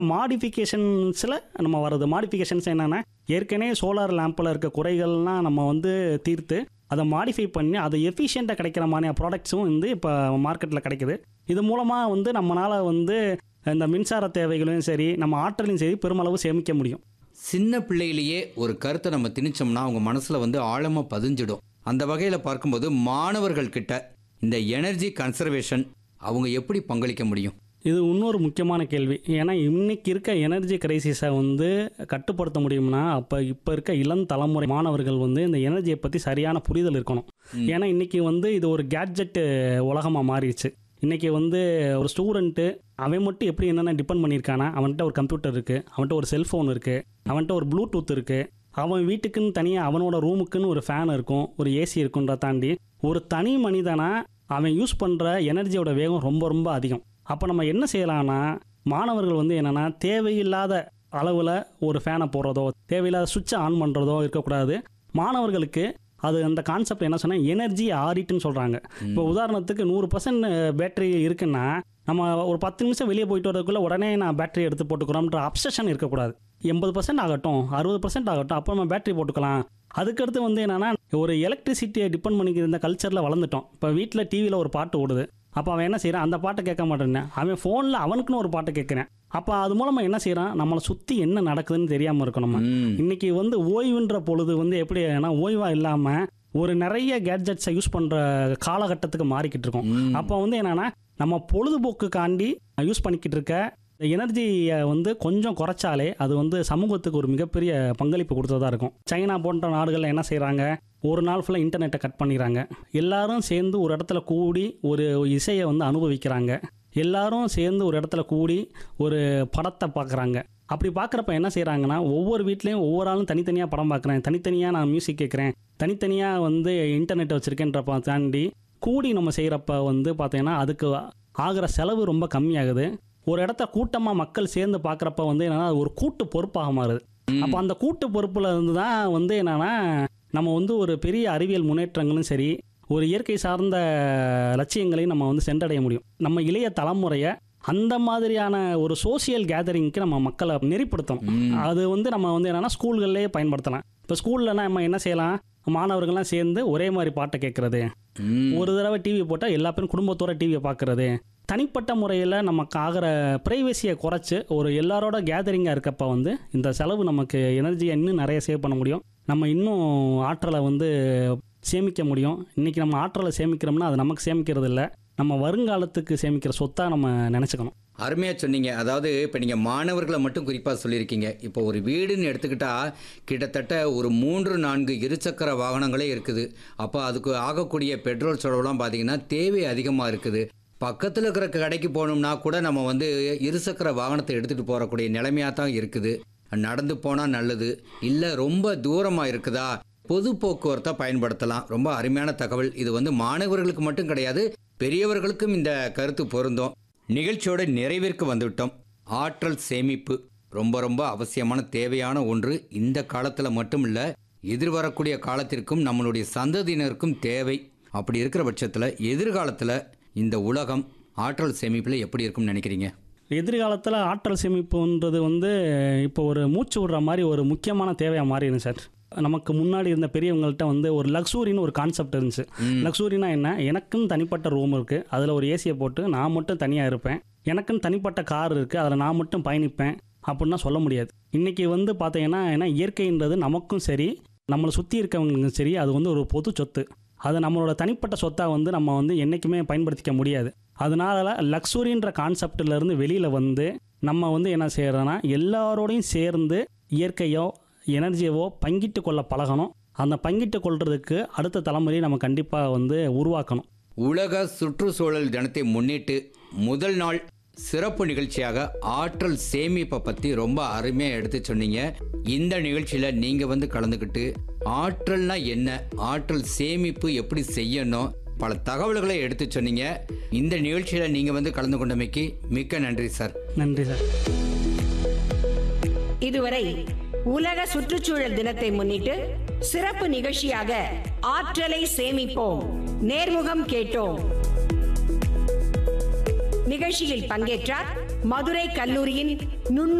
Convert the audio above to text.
மாடிஃபிகேஷன்ஸில் நம்ம வர்றது மாடிஃபிகேஷன்ஸ் என்னென்னா ஏற்கனவே சோலார் லேம்பில் இருக்க குறைகள்லாம் நம்ம வந்து தீர்த்து அதை மாடிஃபை பண்ணி அதை எஃபிஷியண்ட்டாக கிடைக்கிற மாதிரியான ப்ராடக்ட்ஸும் வந்து இப்போ மார்க்கெட்டில் கிடைக்குது இது மூலமாக வந்து நம்மளால் வந்து இந்த மின்சார தேவைகளையும் சரி நம்ம ஆற்றலையும் சரி பெருமளவு சேமிக்க முடியும் சின்ன பிள்ளையிலேயே ஒரு கருத்தை நம்ம திணிச்சோம்னா அவங்க மனசுல வந்து ஆழமா பதிஞ்சிடும் அந்த வகையில பார்க்கும்போது மாணவர்கள் கிட்ட இந்த எனர்ஜி கன்சர்வேஷன் அவங்க எப்படி பங்களிக்க முடியும் இது இன்னொரு முக்கியமான கேள்வி ஏன்னா இன்னைக்கு இருக்க எனர்ஜி கிரைசிஸை வந்து கட்டுப்படுத்த முடியும்னா அப்போ இப்போ இருக்க இளம் தலைமுறை மாணவர்கள் வந்து இந்த எனர்ஜியை பற்றி சரியான புரிதல் இருக்கணும் ஏன்னா இன்னைக்கு வந்து இது ஒரு கேட்ஜெட் உலகமாக மாறிடுச்சு இன்னைக்கு வந்து ஒரு ஸ்டூடெண்ட்டு அவன் மட்டும் எப்படி என்னென்ன டிபெண்ட் பண்ணியிருக்கானா அவன்கிட்ட ஒரு கம்ப்யூட்டர் இருக்குது அவன்கிட்ட ஒரு செல்ஃபோன் இருக்குது அவன்கிட்ட ஒரு ப்ளூடூத் இருக்குது அவன் வீட்டுக்குன்னு தனியாக அவனோட ரூமுக்குன்னு ஒரு ஃபேன் இருக்கும் ஒரு ஏசி இருக்குன்றத தாண்டி ஒரு தனி மனிதனா அவன் யூஸ் பண்ணுற எனர்ஜியோட வேகம் ரொம்ப ரொம்ப அதிகம் அப்போ நம்ம என்ன செய்யலாம்னா மாணவர்கள் வந்து என்னென்னா தேவையில்லாத அளவில் ஒரு ஃபேனை போடுறதோ தேவையில்லாத சுவிட்சை ஆன் பண்ணுறதோ இருக்கக்கூடாது மாணவர்களுக்கு அது அந்த கான்செப்ட் என்ன சொன்னால் எனர்ஜி ஆடிட்டுன்னு சொல்கிறாங்க இப்போ உதாரணத்துக்கு நூறு பர்சன்ட் பேட்டரி இருக்குன்னா நம்ம ஒரு பத்து நிமிஷம் வெளியே போயிட்டு வரதுக்குள்ளே உடனே நான் பேட்டரி எடுத்து போட்டுக்கிறோம்ன்ற அப்சஷன் இருக்கக்கூடாது எண்பது பர்சன்ட் ஆகட்டும் அறுபது பர்சன்ட் ஆகட்டும் அப்போ நம்ம பேட்டரி போட்டுக்கலாம் அதுக்கடுத்து வந்து என்னென்னா ஒரு எலக்ட்ரிசிட்டியை டிபெண்ட் பண்ணிக்கிற இந்த கல்ச்சரில் வளர்ந்துட்டோம் இப்போ வீட்டில் டிவியில் ஒரு பாட்டு ஓடுது அப்போ அவன் என்ன செய்கிறான் அந்த பாட்டை கேட்க மாட்டேன்னு அவன் ஃபோனில் அவனுக்குன்னு ஒரு பாட்டை கேட்குறேன் அப்போ அது மூலமாக என்ன செய்கிறான் நம்மளை சுற்றி என்ன நடக்குதுன்னு தெரியாமல் இருக்கும் நம்ம ம். இன்னைக்கு வந்து ஓய்வுன்ற பொழுது வந்து எப்படி ஏன்னா ஓய்வாக இல்லாமல் ஒரு நிறைய கேட்ஜெட்ஸை யூஸ் பண்ணுற காலகட்டத்துக்கு மாறிக்கிட்டு இருக்கோம் ம். அப்போ வந்து என்னன்னா நம்ம பொழுதுபோக்குக்காண்டி யூஸ் பண்ணிக்கிட்டு இருக்க எனர்ஜியை வந்து கொஞ்சம் குறைச்சாலே அது வந்து சமூகத்துக்கு ஒரு மிகப்பெரிய பங்களிப்பு கொடுத்ததா இருக்கும் சைனா போன்ற நாடுகளில் என்ன செய்கிறாங்க ஒரு நாள் ஃபுல்லாக இன்டர்நெட்டை கட் பண்ணிடுறாங்க எல்லாரும் சேர்ந்து ஒரு இடத்துல கூடி ஒரு இசையை வந்து அனுபவிக்கிறாங்க எல்லாரும் சேர்ந்து ஒரு இடத்துல கூடி ஒரு படத்தை பார்க்குறாங்க அப்படி பார்க்குறப்ப என்ன செய்கிறாங்கன்னா ஒவ்வொரு வீட்லேயும் ஒவ்வொரு ஆளும் தனித்தனியாக படம் பார்க்குறேன் தனித்தனியாக நான் மியூசிக் கேட்குறேன் தனித்தனியாக வந்து இன்டர்நெட் வச்சுருக்கேன்றப்ப தாண்டி கூடி நம்ம செய்கிறப்ப வந்து பார்த்தீங்கன்னா அதுக்கு ஆகிற செலவு ரொம்ப கம்மியாகுது ஒரு இடத்த கூட்டமாக மக்கள் சேர்ந்து பார்க்குறப்ப வந்து என்னன்னா அது ஒரு கூட்டு பொறுப்பாக மாறுது அப்போ அந்த கூட்டு பொறுப்பில் இருந்து தான் வந்து என்னன்னா நம்ம வந்து ஒரு பெரிய அறிவியல் முன்னேற்றங்களும் சரி ஒரு இயற்கை சார்ந்த லட்சியங்களையும் நம்ம வந்து சென்றடைய முடியும் நம்ம இளைய தலைமுறையை அந்த மாதிரியான ஒரு சோசியல் கேதரிங்க்கு நம்ம மக்களை நெறிப்படுத்தணும் ம். அது வந்து நம்ம வந்து என்னன்னா ஸ்கூல்கள்லேயே பயன்படுத்தலாம் இப்போ ஸ்கூல்லனா நம்ம என்ன செய்யலாம் மாணவர்கள்லாம் சேர்ந்து ஒரே மாதிரி பாட்டை கேட்கறது ம். ஒரு தடவை டிவி போட்டால் எல்லா பேரும் குடும்பத்தோட டிவியை பார்க்கறது தனிப்பட்ட முறையில் நமக்கு ஆகிற ப்ரைவசியை குறைச்சி ஒரு எல்லாரோட கேதரிங்காக இருக்கப்ப வந்து இந்த செலவு நமக்கு எனர்ஜியை இன்னும் நிறைய சேவ் பண்ண முடியும் நம்ம இன்னும் ஆற்றலை வந்து சேமிக்க முடியும் இன்றைக்கி நம்ம ஆற்றலை சேமிக்கிறோம்னா அது நமக்கு சேமிக்கிறது இல்லை நம்ம வருங்காலத்துக்கு சேமிக்கிற சொத்தாக நம்ம நினச்சிக்கணும் அருமையாக சொன்னீங்க அதாவது இப்போ நீங்கள் மாணவர்களை மட்டும் குறிப்பாக சொல்லியிருக்கீங்க இப்போ ஒரு வீடுன்னு எடுத்துக்கிட்டா கிட்டத்தட்ட ஒரு மூன்று நான்கு இருசக்கர வாகனங்களே இருக்குது அப்போ அதுக்கு ஆகக்கூடிய பெட்ரோல் செலவுலாம் பார்த்தீங்கன்னா தேவை அதிகமாக இருக்குது பக்கத்தில் இருக்கிற கடைக்கு போகணும்னா கூட நம்ம வந்து இருசக்கர வாகனத்தை எடுத்துகிட்டு போகக்கூடிய நிலைமையாக தான் இருக்குது நடந்து போனால் நல்லது இல்லை ரொம்ப தூரமாக இருக்குதா பொது போக்குவரத்தை பயன்படுத்தலாம் ரொம்ப அருமையான தகவல் இது வந்து மாணவர்களுக்கு மட்டும் கிடையாது பெரியவர்களுக்கும் இந்த கருத்து பொருந்தும் நிகழ்ச்சியோட நிறைவிற்கு வந்துவிட்டோம் ஆற்றல் சேமிப்பு ரொம்ப ரொம்ப அவசியமான தேவையான ஒன்று இந்த காலத்தில் மட்டும் இல்லை எதிர்வரக்கூடிய காலத்திற்கும் நம்மளுடைய சந்ததியினருக்கும் தேவை அப்படி இருக்கிற பட்சத்தில் எதிர்காலத்தில் இந்த உலகம் ஆற்றல் சேமிப்பில் எப்படி இருக்கும்னு நினைக்கிறீங்க எதிர்காலத்தில் ஆற்றல் சேமிப்புன்றது வந்து இப்போ ஒரு மூச்சு விடுற மாதிரி ஒரு முக்கியமான தேவையாக மாறிடும் சார் நமக்கு முன்னாடி இருந்த பெரியவங்கள்ட்ட வந்து ஒரு லக்ஸூரின்னு ஒரு கான்செப்ட் இருந்துச்சு லக்ஸூரினா என்ன எனக்குன்னு தனிப்பட்ட ரூம் இருக்குது அதில் ஒரு ஏசியை போட்டு நான் மட்டும் தனியாக இருப்பேன் எனக்குன்னு தனிப்பட்ட கார் இருக்குது அதில் நான் மட்டும் பயணிப்பேன் அப்படின்னா சொல்ல முடியாது இன்றைக்கி வந்து பார்த்தீங்கன்னா ஏன்னா இயற்கைன்றது நமக்கும் சரி நம்மளை சுற்றி இருக்கவங்களுக்கும் சரி அது வந்து ஒரு பொது சொத்து அது நம்மளோட தனிப்பட்ட சொத்தாக வந்து நம்ம வந்து என்றைக்குமே பயன்படுத்திக்க முடியாது அதனால லக்ஸுரின்ற கான்செப்டிலேருந்து வெளியில் வந்து நம்ம வந்து என்ன செய்கிறோன்னா எல்லாரோடையும் சேர்ந்து இயற்கையோ எனர்ஜியவோ பங்கிட்டு கொள்ள பழகணும் அந்த பங்கிட்டு கொள்றதுக்கு அடுத்த தலைமுறையை நம்ம கண்டிப்பாக வந்து உருவாக்கணும் உலக சுற்றுச்சூழல் தினத்தை முன்னிட்டு முதல் நாள் சிறப்பு நிகழ்ச்சியாக ஆற்றல் சேமிப்பை பற்றி ரொம்ப அருமையாக எடுத்து சொன்னீங்க இந்த நிகழ்ச்சியில் நீங்கள் வந்து கலந்துக்கிட்டு ஆற்றல்னா என்ன ஆற்றல் சேமிப்பு எப்படி செய்யணும் பல தகவல்களை எடுத்து சொன்னீங்க இந்த நிகழ்ச்சியில் நீங்கள் வந்து கலந்து கொண்டமைக்கு மிக்க நன்றி சார் நன்றி சார் இதுவரை உலக சுற்றுச்சூழல் தினத்தை முன்னிட்டு சிறப்பு நிகழ்ச்சியாக ஆற்றலை சேமிப்போம் நேர்முகம் கேட்டோம் நிகழ்ச்சியில் பங்கேற்றார் மதுரை கல்லூரியின் நுண்